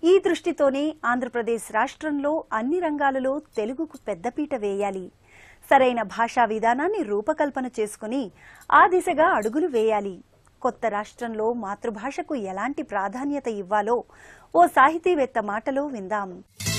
ఈ దృష్టితోనే ఆంధ్రప్రదేశ్ రాష్ట్రంలో అన్ని రంగాలలో తెలుగుకు పెద్దపీట వేయాలి సరైన భాషా విధానాన్ని రూపకల్పన చేసుకుని ఆ దిశగా అడుగులు వేయాలి కొత్త రాష్ట్రంలో మాతృభాషకు ఎలాంటి ప్రాధాన్యత ఇవ్వాలో ఓ సాహితీవేత్త మాటలో విందాం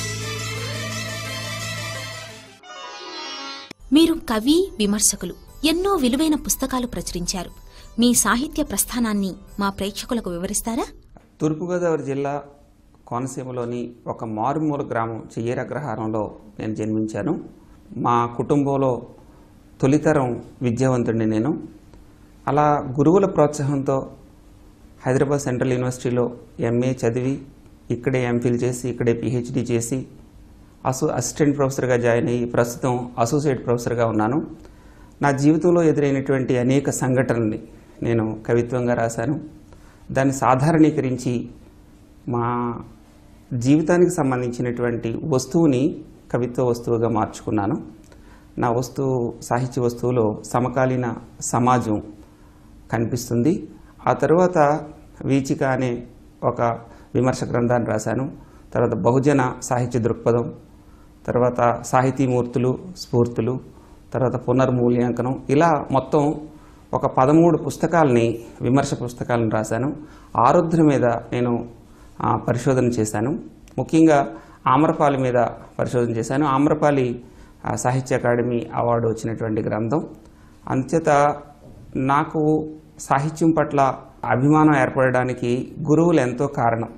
మీరు కవి విమర్శకులు ఎన్నో విలువైన పుస్తకాలు ప్రచురించారు మీ సాహిత్య ప్రస్థానాన్ని మా ప్రేక్షకులకు వివరిస్తారా తూర్పుగోదావరి జిల్లా కోనసీమలోని ఒక మారుమూల గ్రామం చెయ్యరగ్రహారంలో నేను జన్మించాను మా కుటుంబంలో తొలితరం విద్యావంతుడిని నేను అలా గురువుల ప్రోత్సాహంతో హైదరాబాద్ సెంట్రల్ యూనివర్సిటీలో ఎంఏ చదివి ఇక్కడే ఎంఫిల్ చేసి ఇక్కడే పిహెచ్డి చేసి అసో అసిస్టెంట్ ప్రొఫెసర్గా జాయిన్ అయ్యి ప్రస్తుతం అసోసియేట్ ప్రొఫెసర్గా ఉన్నాను నా జీవితంలో ఎదురైనటువంటి అనేక సంఘటనల్ని నేను కవిత్వంగా రాశాను దాన్ని సాధారణీకరించి మా జీవితానికి సంబంధించినటువంటి వస్తువుని కవిత్వ వస్తువుగా మార్చుకున్నాను నా వస్తువు సాహిత్య వస్తువులో సమకాలీన సమాజం కనిపిస్తుంది ఆ తర్వాత వీచిక అనే ఒక విమర్శ గ్రంథాన్ని రాశాను తర్వాత బహుజన సాహిత్య దృక్పథం తర్వాత సాహితీమూర్తులు స్ఫూర్తులు తర్వాత పునర్మూల్యాంకనం ఇలా మొత్తం ఒక పదమూడు పుస్తకాలని విమర్శ పుస్తకాలను రాశాను ఆరుద్ర మీద నేను ఆ, పరిశోధన చేశాను ముఖ్యంగా ఆమ్రపాలి మీద పరిశోధన చేశాను ఆమ్రపాలి ఆ, సాహిత్య అకాడమీ అవార్డు వచ్చినటువంటి గ్రంథం అంచేత నాకు సాహిత్యం పట్ల అభిమానం ఏర్పడడానికి గురువులు ఎంతో కారణం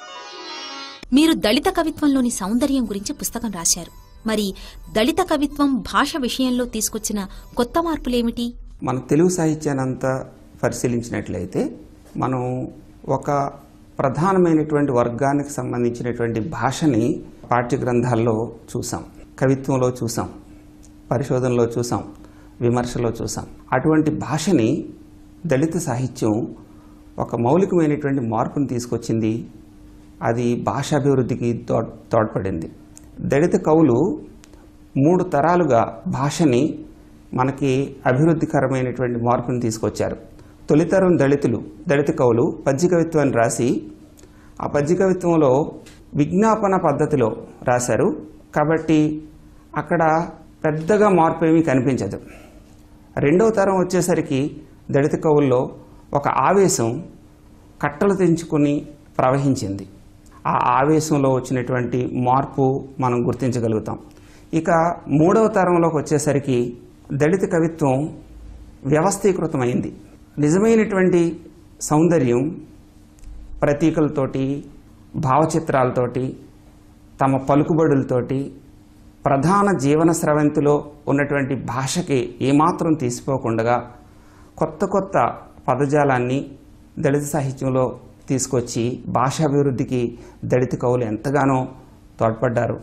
మీరు దళిత కవిత్వంలోని సౌందర్యం గురించి పుస్తకం రాశారు మరి దళిత కవిత్వం భాష విషయంలో తీసుకొచ్చిన కొత్త మార్పులేమిటి మన తెలుగు సాహిత్యాన్ని అంతా పరిశీలించినట్లయితే మనం ఒక ప్రధానమైనటువంటి వర్గానికి సంబంధించినటువంటి భాషని పాఠ్య గ్రంథాల్లో చూసాం కవిత్వంలో చూసాం పరిశోధనలో చూసాం విమర్శలో చూసాం అటువంటి భాషని దళిత సాహిత్యం ఒక మౌలికమైనటువంటి మార్పును తీసుకొచ్చింది అది భాషాభివృద్ధికి తోడ్ తోడ్పడింది దళిత కవులు మూడు తరాలుగా భాషని మనకి అభివృద్ధికరమైనటువంటి మార్పుని తీసుకొచ్చారు తొలితరం దళితులు దళిత కవులు పద్య కవిత్వాన్ని రాసి ఆ పద్య కవిత్వంలో విజ్ఞాపన పద్ధతిలో రాశారు కాబట్టి అక్కడ పెద్దగా మార్పు ఏమీ కనిపించదు రెండవ తరం వచ్చేసరికి దళిత కవుల్లో ఒక ఆవేశం కట్టలు తెంచుకొని ప్రవహించింది ఆ ఆవేశంలో వచ్చినటువంటి మార్పు మనం గుర్తించగలుగుతాం ఇక మూడవ తరంలోకి వచ్చేసరికి దళిత కవిత్వం వ్యవస్థీకృతమైంది నిజమైనటువంటి సౌందర్యం ప్రతీకలతోటి భావచిత్రాలతోటి తమ పలుకుబడులతోటి ప్రధాన జీవన స్రవంతిలో ఉన్నటువంటి భాషకి ఏమాత్రం తీసిపోకుండా కొత్త కొత్త పదజాలాన్ని దళిత సాహిత్యంలో తీసుకొచ్చి భాషాభివృద్ధికి దళిత కవులు ఎంతగానో తోడ్పడ్డారు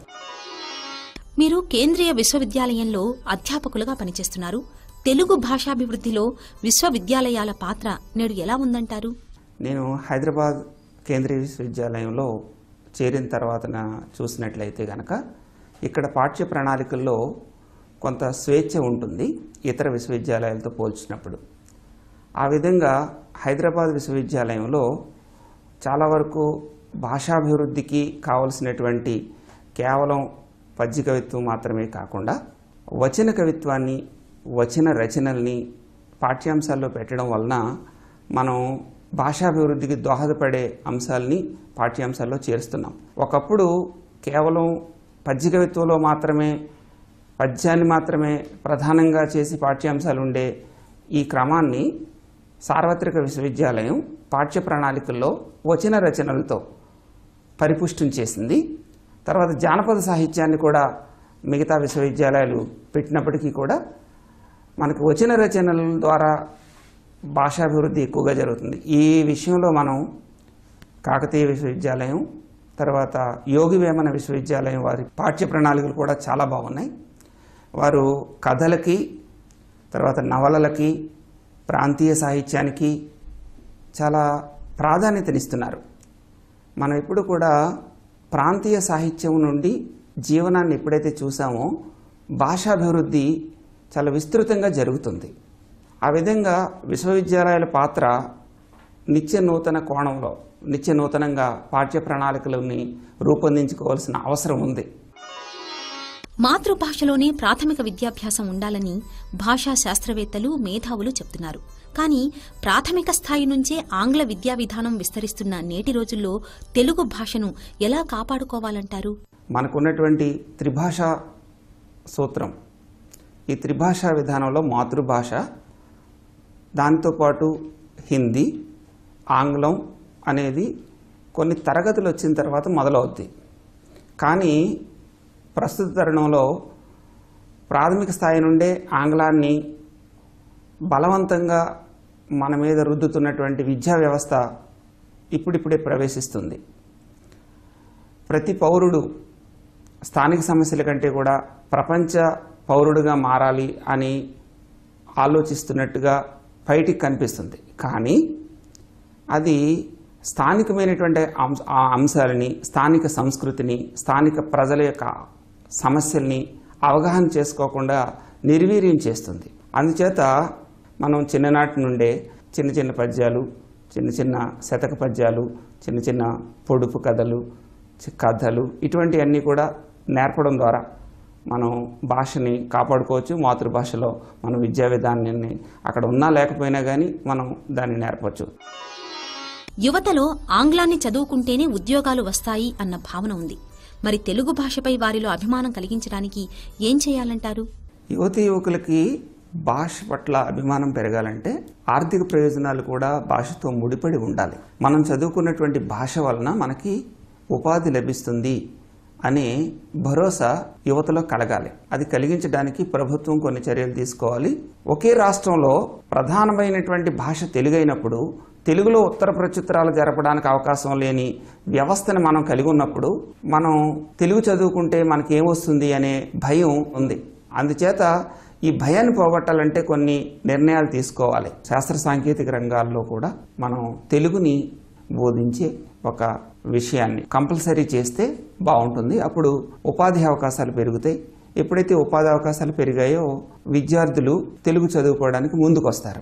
మీరు కేంద్రీయ విశ్వవిద్యాలయంలో అధ్యాపకులుగా పనిచేస్తున్నారు తెలుగు భాషాభివృద్ధిలో విశ్వవిద్యాలయాల పాత్ర నేడు ఎలా ఉందంటారు నేను హైదరాబాద్ కేంద్రీయ విశ్వవిద్యాలయంలో చేరిన తర్వాత నా చూసినట్లయితే గనక ఇక్కడ పాఠ్య ప్రణాళికల్లో కొంత స్వేచ్ఛ ఉంటుంది ఇతర విశ్వవిద్యాలయాలతో పోల్చినప్పుడు ఆ విధంగా హైదరాబాద్ విశ్వవిద్యాలయంలో చాలా వరకు భాషాభివృద్ధికి కావలసినటువంటి కేవలం పద్య కవిత్వం మాత్రమే కాకుండా వచన కవిత్వాన్ని వచన రచనల్ని పాఠ్యాంశాల్లో పెట్టడం వలన మనం భాషాభివృద్ధికి దోహదపడే అంశాలని పాఠ్యాంశాల్లో చేరుస్తున్నాం ఒకప్పుడు కేవలం పద్య కవిత్వంలో మాత్రమే పద్యాన్ని మాత్రమే ప్రధానంగా చేసి పాఠ్యాంశాలు ఉండే ఈ క్రమాన్ని సార్వత్రిక విశ్వవిద్యాలయం పాఠ్య ప్రణాళికల్లో వచన రచనలతో పరిపుష్టం చేసింది తర్వాత జానపద సాహిత్యాన్ని కూడా మిగతా విశ్వవిద్యాలయాలు పెట్టినప్పటికీ కూడా మనకు వచన రచనల ద్వారా భాషాభివృద్ధి ఎక్కువగా జరుగుతుంది ఈ విషయంలో మనం కాకతీయ విశ్వవిద్యాలయం తర్వాత యోగి వేమన విశ్వవిద్యాలయం వారి పాఠ్య ప్రణాళికలు కూడా చాలా బాగున్నాయి వారు కథలకి తర్వాత నవలలకి ప్రాంతీయ సాహిత్యానికి చాలా ప్రాధాన్యతనిస్తున్నారు మనం ఎప్పుడు కూడా ప్రాంతీయ సాహిత్యం నుండి జీవనాన్ని ఎప్పుడైతే చూసామో భాషాభివృద్ధి చాలా విస్తృతంగా జరుగుతుంది ఆ విధంగా విశ్వవిద్యాలయాల పాత్ర నిత్య నూతన కోణంలో నిత్య నూతనంగా పాఠ్య ప్రణాళికలని రూపొందించుకోవాల్సిన అవసరం ఉంది మాతృభాషలోనే ప్రాథమిక విద్యాభ్యాసం ఉండాలని భాషా శాస్త్రవేత్తలు మేధావులు చెప్తున్నారు కానీ ప్రాథమిక స్థాయి నుంచే ఆంగ్ల విద్యా విధానం విస్తరిస్తున్న నేటి రోజుల్లో తెలుగు భాషను ఎలా కాపాడుకోవాలంటారు మనకున్నటువంటి త్రిభాషా సూత్రం ఈ త్రిభాషా విధానంలో మాతృభాష దాంతోపాటు హిందీ ఆంగ్లం అనేది కొన్ని తరగతులు వచ్చిన తర్వాత మొదలవుద్ది కానీ ప్రస్తుత తరుణంలో ప్రాథమిక స్థాయి నుండే ఆంగ్లాన్ని బలవంతంగా మన మీద రుద్దుతున్నటువంటి విద్యా వ్యవస్థ ఇప్పుడిప్పుడే ప్రవేశిస్తుంది ప్రతి పౌరుడు స్థానిక సమస్యల కంటే కూడా ప్రపంచ పౌరుడుగా మారాలి అని ఆలోచిస్తున్నట్టుగా బయటికి కనిపిస్తుంది కానీ అది స్థానికమైనటువంటి అంశ ఆ అంశాలని స్థానిక సంస్కృతిని స్థానిక ప్రజల యొక్క సమస్యల్ని అవగాహన చేసుకోకుండా నిర్వీర్యం చేస్తుంది అందుచేత మనం చిన్ననాటి నుండే చిన్న చిన్న పద్యాలు చిన్న చిన్న శతక పద్యాలు చిన్న చిన్న పొడుపు కథలు చి- కథలు ఇటువంటివన్నీ కూడా నేర్పడం ద్వారా మనం భాషని కాపాడుకోవచ్చు మాతృభాషలో మన విద్యా విధానాన్ని అక్కడ ఉన్నా లేకపోయినా కానీ మనం దాన్ని నేర్పవచ్చు యువతలో ఆంగ్లాన్ని చదువుకుంటేనే ఉద్యోగాలు వస్తాయి అన్న భావన ఉంది మరి తెలుగు భాషపై వారిలో అభిమానం కలిగించడానికి ఏం చేయాలంటారు యువతి యువకులకి భాష పట్ల అభిమానం పెరగాలంటే ఆర్థిక ప్రయోజనాలు కూడా భాషతో ముడిపడి ఉండాలి మనం చదువుకున్నటువంటి భాష వలన మనకి ఉపాధి లభిస్తుంది అనే భరోసా యువతలో కలగాలి అది కలిగించడానికి ప్రభుత్వం కొన్ని చర్యలు తీసుకోవాలి ఒకే రాష్ట్రంలో ప్రధానమైనటువంటి భాష తెలుగైనప్పుడు తెలుగులో ఉత్తర ప్రత్యుత్తరాలు జరపడానికి అవకాశం లేని వ్యవస్థను మనం కలిగి ఉన్నప్పుడు మనం తెలుగు చదువుకుంటే మనకి ఏమొస్తుంది అనే భయం ఉంది అందుచేత ఈ భయాన్ని పోగొట్టాలంటే కొన్ని నిర్ణయాలు తీసుకోవాలి శాస్త్ర సాంకేతిక రంగాల్లో కూడా మనం తెలుగుని బోధించే ఒక విషయాన్ని కంపల్సరీ చేస్తే బాగుంటుంది అప్పుడు ఉపాధి అవకాశాలు పెరుగుతాయి ఎప్పుడైతే ఉపాధి అవకాశాలు పెరిగాయో విద్యార్థులు తెలుగు చదువుకోవడానికి ముందుకొస్తారు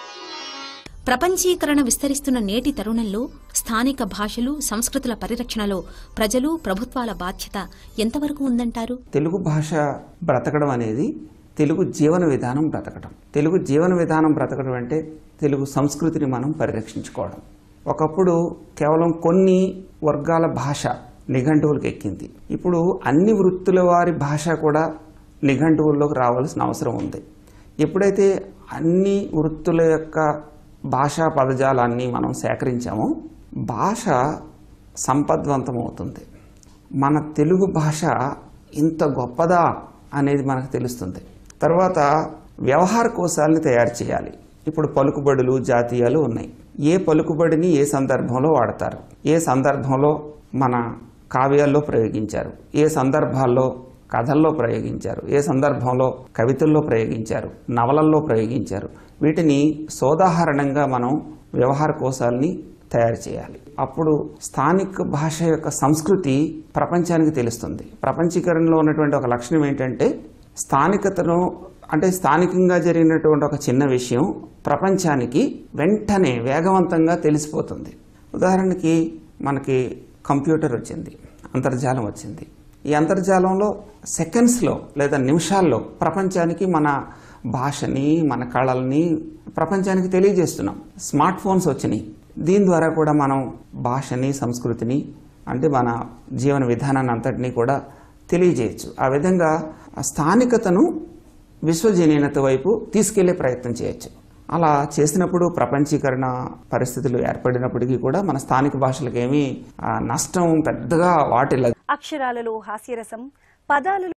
ప్రపంచీకరణ విస్తరిస్తున్న నేటి తరుణంలో స్థానిక భాషలు సంస్కృతుల పరిరక్షణలో ప్రజలు ప్రభుత్వాల బాధ్యత ఎంతవరకు ఉందంటారు తెలుగు భాష బ్రతకడం అనేది తెలుగు జీవన విధానం బ్రతకడం తెలుగు జీవన విధానం బ్రతకడం అంటే తెలుగు సంస్కృతిని మనం పరిరక్షించుకోవడం ఒకప్పుడు కేవలం కొన్ని వర్గాల భాష నిఘంటువులకు ఎక్కింది ఇప్పుడు అన్ని వృత్తుల వారి భాష కూడా నిఘంటువుల్లోకి రావాల్సిన అవసరం ఉంది ఎప్పుడైతే అన్ని వృత్తుల యొక్క భాషా పదజాలాన్ని మనం సేకరించామో భాష సంపద్వంతమవుతుంది మన తెలుగు భాష ఇంత గొప్పదా అనేది మనకు తెలుస్తుంది తర్వాత వ్యవహార కోశాలని తయారు చేయాలి ఇప్పుడు పలుకుబడులు జాతీయాలు ఉన్నాయి ఏ పలుకుబడిని ఏ సందర్భంలో వాడతారు ఏ సందర్భంలో మన కావ్యాల్లో ప్రయోగించారు ఏ సందర్భాల్లో కథల్లో ప్రయోగించారు ఏ సందర్భంలో కవితల్లో ప్రయోగించారు నవలల్లో ప్రయోగించారు వీటిని సోదాహరణంగా మనం వ్యవహార కోశాలని తయారు చేయాలి అప్పుడు స్థానిక భాష యొక్క సంస్కృతి ప్రపంచానికి తెలుస్తుంది ప్రపంచీకరణలో ఉన్నటువంటి ఒక లక్షణం ఏంటంటే స్థానికతను అంటే స్థానికంగా జరిగినటువంటి ఒక చిన్న విషయం ప్రపంచానికి వెంటనే వేగవంతంగా తెలిసిపోతుంది ఉదాహరణకి మనకి కంప్యూటర్ వచ్చింది అంతర్జాలం వచ్చింది ఈ అంతర్జాలంలో సెకండ్స్లో లేదా నిమిషాల్లో ప్రపంచానికి మన భాషని మన కళల్ని ప్రపంచానికి తెలియజేస్తున్నాం స్మార్ట్ ఫోన్స్ వచ్చినాయి దీని ద్వారా కూడా మనం భాషని సంస్కృతిని అంటే మన జీవన విధానాన్ని అంతటినీ కూడా తెలియజేయచ్చు ఆ విధంగా ఆ స్థానికతను విశ్వజనీయత వైపు తీసుకెళ్లే ప్రయత్నం చేయొచ్చు అలా చేసినప్పుడు ప్రపంచీకరణ పరిస్థితులు ఏర్పడినప్పటికీ కూడా మన స్థానిక భాషలకు ఏమీ ఆ, నష్టం పెద్దగా వాటిల్లదు అక్షరాలలో హాస్యరసం పదాలలో